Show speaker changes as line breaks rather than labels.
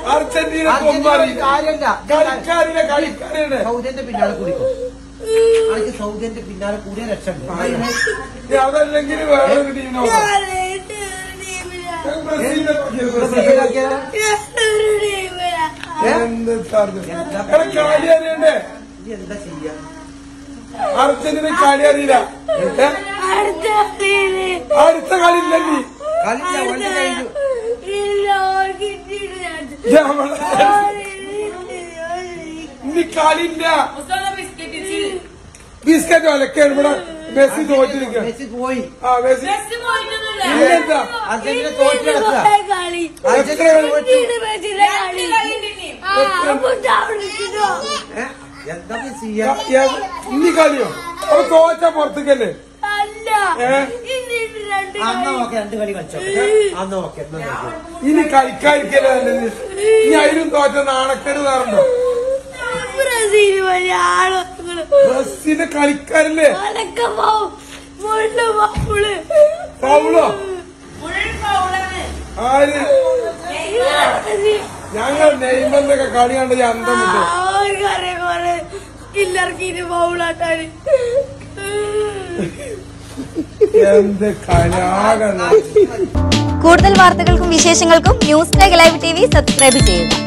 Argentina
Argentina
കൊമ്പാറി
ഒരു കാര്യമില്ല.
കളിക്കാരിലെ കളിക്കാരാണ്
സൗദിന്റെ പിന്നാലെ കൂടിക്കോ എനിക്ക് സൗദിന്റെ പിന്നാലെ കൂടിയ രക്ഷയുണ്ട്
ഇനി അതല്ലെങ്കിൽ വേറൊരു ടീമിനെ നോക്കാം. ബ്രസീലിനെ നോക്കിയത് ബ്രസീൽ. എന്ത് സാറിന്? എടാ, കളി അറിയണ്ടേ
ഇനി എന്താ ചെയ്യാ
അർജന്റീന കളി അറിയില്ല ഏ? അടുത്ത കളി ഇല്ലല്ലേ
കളിച്ച വണ്ടി കഴിഞ്ഞു
ഞമ്മള് ഇനി കളിയില്ല ബിസ്ക്കറ്റ് ഒലക്കാണ് ഇവിടെ മെസ്സി തോറ്റിരിക്കുക
മെസ്സി പോയി
ആ മെസ്സി ഇല്ലെന്താ
അർജന്റീന തോറ്റു കിടക്കുക ഏ? എന്താ ഇനി ചെയ്യാ
യ- യ- ഇനി കളിയോ അപ്പൊ തോറ്റ പുറത്തേക്കല്ലേ
അന്ന് ഓക്കെ രണ്ട് കളി കളിച്ചോ അന്ന് ഓക്കെ എന്നാ നോക്കിയോ.
ഇനി കളിക്കാതിരിക്കല്ലേ നല്ലത് ഇനി അതിലും തോറ്റ നാണക്കേട് വേറുണ്ടോ
ബ്രസീൽ വലിയ ആളുകള്
ബ്രസീലിന്റെ കളിക്കാരല്ലേ
അതൊക്കെ പോവും മുള്ള പൗള്
പൗളോ ആര് ഞങ്ങൾ നെയ്മറിന്റെ ഒക്കെ കളി കണ്ട് ഞാൻ അന്തം വിട്ടു
അവർക്കറിയാം കൊറേ സ്കില്ലർക്കിന് പൗളാട്ടാണ്
എന്ത് കലാകാണ്
കൂടുതൽ വാർത്തകൾക്കും വിശേഷങ്ങൾക്കും news tag live T V subscribe ചെയ്യുക